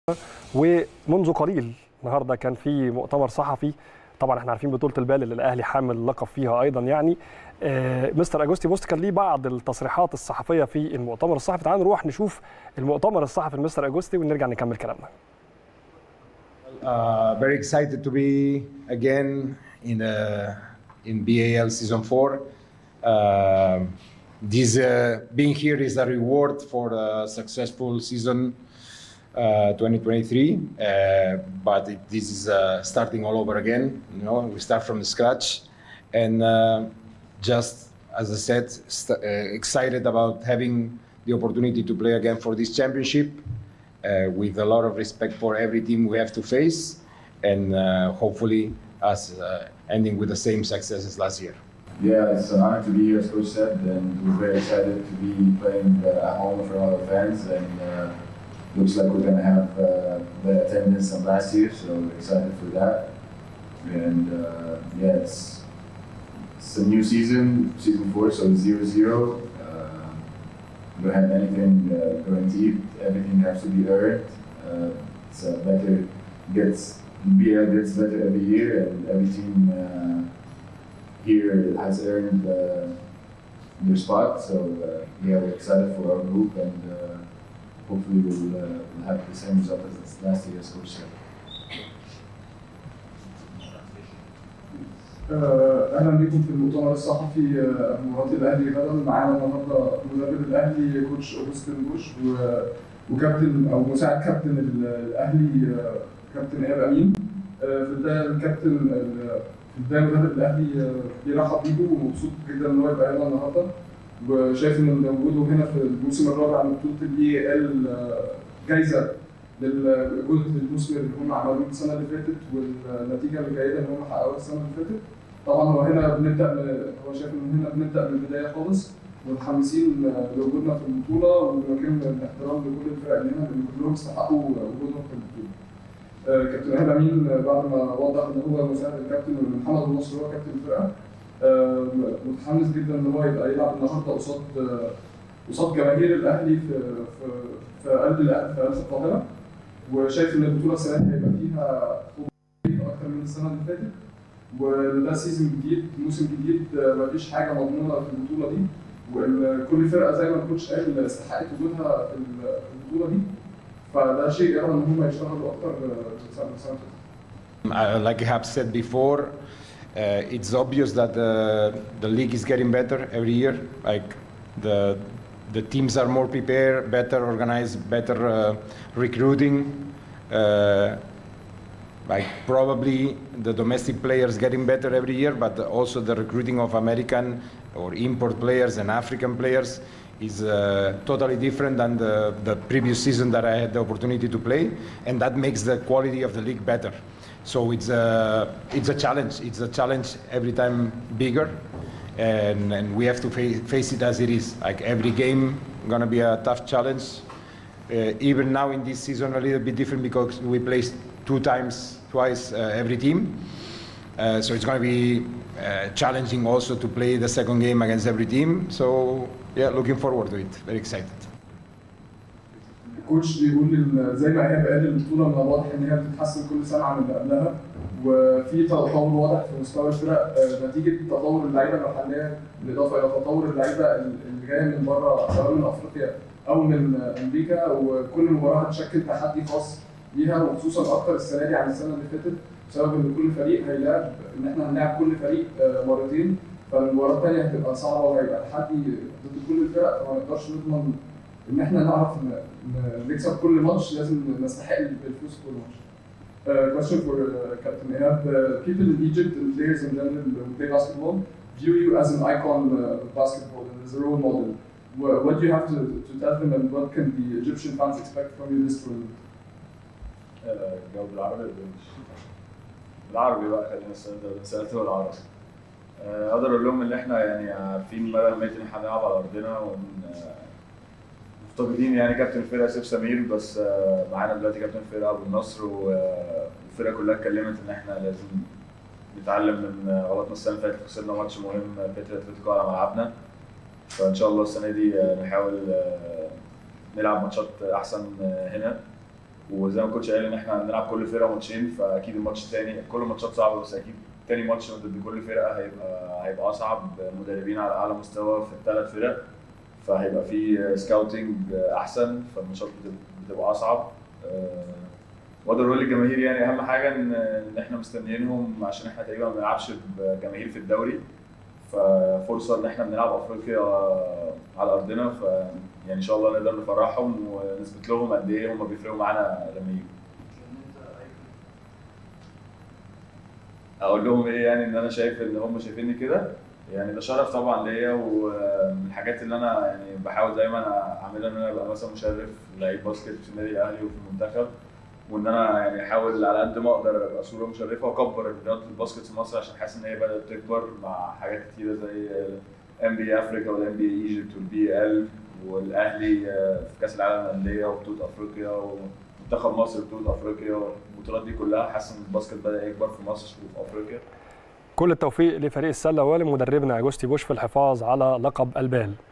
ومنذ قليل النهارده كان في مؤتمر صحفي طبعا احنا عارفين بطوله البال اللي الاهلي حامل اللقب فيها ايضا يعني آه، مستر اجوستي بوست كان ليه بعض التصريحات الصحفيه في المؤتمر الصحفي تعالوا نروح نشوف المؤتمر الصحفي لمستر اجوستي ونرجع نكمل كلامنا Uh, very excited to be again in uh, in BAL season four. Uh, this uh, being here is a reward for a successful season uh, 2023. Uh, but it, this is uh, starting all over again. You know, we start from scratch, and uh, just as I said, st- uh, excited about having the opportunity to play again for this championship uh, with a lot of respect for every team we have to face, and uh, hopefully us uh, ending with the same success as last year. Yeah, it's an honor to be here, as Coach said, and we're very excited to be playing uh, at home for all our fans. And uh, looks like we're going to have uh, the attendance of last year, so we're excited for that. And uh, yeah, it's, it's a new season, season four, so it's zero zero. Uh, we don't have anything uh, guaranteed. Everything has to be earned. Uh, it's a better gets BL gets better every year, and every team. Uh, here has earned uh, their spot. So uh, yeah, we're excited for our group, and uh, hopefully we'll, uh, we'll have the same result as last year, as Coach said. آه، اهلا بكم في المؤتمر الصحفي آه، مباراه الاهلي غدا معانا النهارده مدرب الاهلي كوتش اوجستين بوش و- وكابتن او مساعد كابتن ال- الاهلي آه، كابتن ايهاب امين آه، في البدايه الكابتن ال- في البدايه مدرب الاهلي آه، بيرحب بيكم ومبسوط جدا ان هو يبقى هنا النهارده وشايف ان وجوده هنا في الموسم الرابع من بطوله الاي ال جايزه للجهد المثمر اللي هم عملوه السنه اللي فاتت والنتيجه الجيده اللي هم حققوها السنه اللي فاتت طبعا هو هنا بنبدا من هو شايف ان هنا بنبدا من البدايه خالص متحمسين لوجودنا في البطوله ومكان الاحترام لكل الفرق اللي هنا لان كلهم استحقوا وجودهم في البطوله. آه، كابتن ايهاب امين بعد ما وضح ان هو مساعد الكابتن وان محمد النصر هو كابتن الفرقه آه، متحمس جدا ان هو يبقى يلعب النهارده قصاد آه، قصاد جماهير الاهلي في في في قلب الأ- في قلب القاهره وشايف ان البطوله السنه دي هيبقى فيها خبرات اكتر من السنه اللي فاتت وده سيزون جديد موسم جديد آه، مفيش حاجه مضمونه في البطوله دي وان كل فرقه زي ما الكوتش قال استحقت وجودها في ال- في البطوله دي فده شيء يرى ان هم يشتغلوا اكتر آه، في السنه السنة اللي فاتت. Uh, like I have said before, uh, it's obvious that the, the league is getting better every year. Like the the teams are more prepared, better organized, better uh, recruiting. Uh, like probably the domestic players getting better every year, but also the recruiting of American or import players and African players is uh, totally different than the, the previous season that I had the opportunity to play, and that makes the quality of the league better. So it's a, it's a challenge. It's a challenge every time bigger, and, and we have to fa- face it as it is. Like every game, gonna be a tough challenge. Uh, even now in this season, a little bit different because we play two times, twice uh, every team. Uh, so it's going to be uh, challenging also to play the second game against every team. So yeah, looking forward to it. Very excited. الكوتش بيقول ان زي ما ايهاب قال البطوله من الواضح ان هي بتتحسن كل سنه عن اللي قبلها وفي تطور واضح في مستوى الفرق آه، نتيجه تطور اللعيبه المحليه بالاضافه الى تطور اللعيبه اللي جايه من بره سواء من افريقيا او من آه، امريكا وكل مباراه هتشكل تحدي خاص ليها وخصوصا اكتر السنه دي عن السنه اللي فاتت بسبب ان كل فريق هيلاعب ان احنا هنلاعب كل فريق آه، مرتين فالمباراه الثانيه هتبقى صعبه وهيبقى تحدي ضد كل الفرق فما نقدرش نضمن ان احنا نعرف ن- ن- نكسب كل ماتش لازم نستحق الفوز في كل ماتش. Uh, question for uh, Captain Ehab. Uh, people in Egypt and players in general who play basketball view you as an icon uh, of basketball and as a role model. What, what do you have to, to tell them and what can the Egyptian fans expect from you this tournament? الجو بالعربي ولا بالانجلش؟ بالعربي بقى خلينا السؤال ده أنا سالته بالعربي آه، اقدر اقول لهم ان احنا يعني عارفين مدى اهميه ان احنا نلعب على ارضنا وان آه، مفتقدين يعني كابتن الفرقه سيف سمير بس آه، معانا دلوقتي كابتن الفرقه ابو النصر و- والفرقه كلها اتكلمت ان احنا لازم نتعلم من آه، غلطنا السنه اللي فاتت خسرنا ماتش مهم بيتر اتلتيكو على ملعبنا فان شاء الله السنه دي آه، نحاول آه، نلعب ماتشات احسن آه، هنا وزي ما الكوتش قال ان احنا هنلعب كل فرقه ماتشين فاكيد الماتش الثاني كل الماتشات صعبه بس اكيد تاني ماتش ضد كل فرقه هيبقى هيبقى اصعب مدربين على اعلى مستوى في الثلاث فرق فهيبقى في سكاوتنج احسن فالماتشات بتبقى- بتبقى اصعب آه، واقدر اقول للجماهير يعني اهم حاجه ان ان احنا مستنيينهم عشان احنا تقريبا ما بنلعبش بجماهير في الدوري ففرصه ان احنا بنلعب افريقيا على ارضنا ف يعني ان شاء الله نقدر نفرحهم ونثبت لهم قد ايه هم بيفرقوا معانا لما يجوا اقول لهم ايه يعني ان انا شايف ان هم شايفيني كده يعني ده شرف طبعا ليا ومن الحاجات اللي انا يعني بحاول دايما اعملها ان انا ابقى مثلا مشرف لعيب باسكت في النادي الاهلي وفي المنتخب وان انا يعني احاول على قد ما اقدر ابقى صوره مشرفه واكبر رياضه الباسكت في مصر عشان حاسس ان هي بدات تكبر مع حاجات كتيره زي ام بي افريكا والام بي ايجيبت والبي ال والاهلي في كاس العالم للانديه وبطوله افريقيا ومنتخب مصر بطوله افريقيا والبطولات دي كلها حاسس ان الباسكت بدا يكبر في مصر وفي افريقيا كل التوفيق لفريق السله ولمدربنا اجوستي بوش في الحفاظ على لقب البال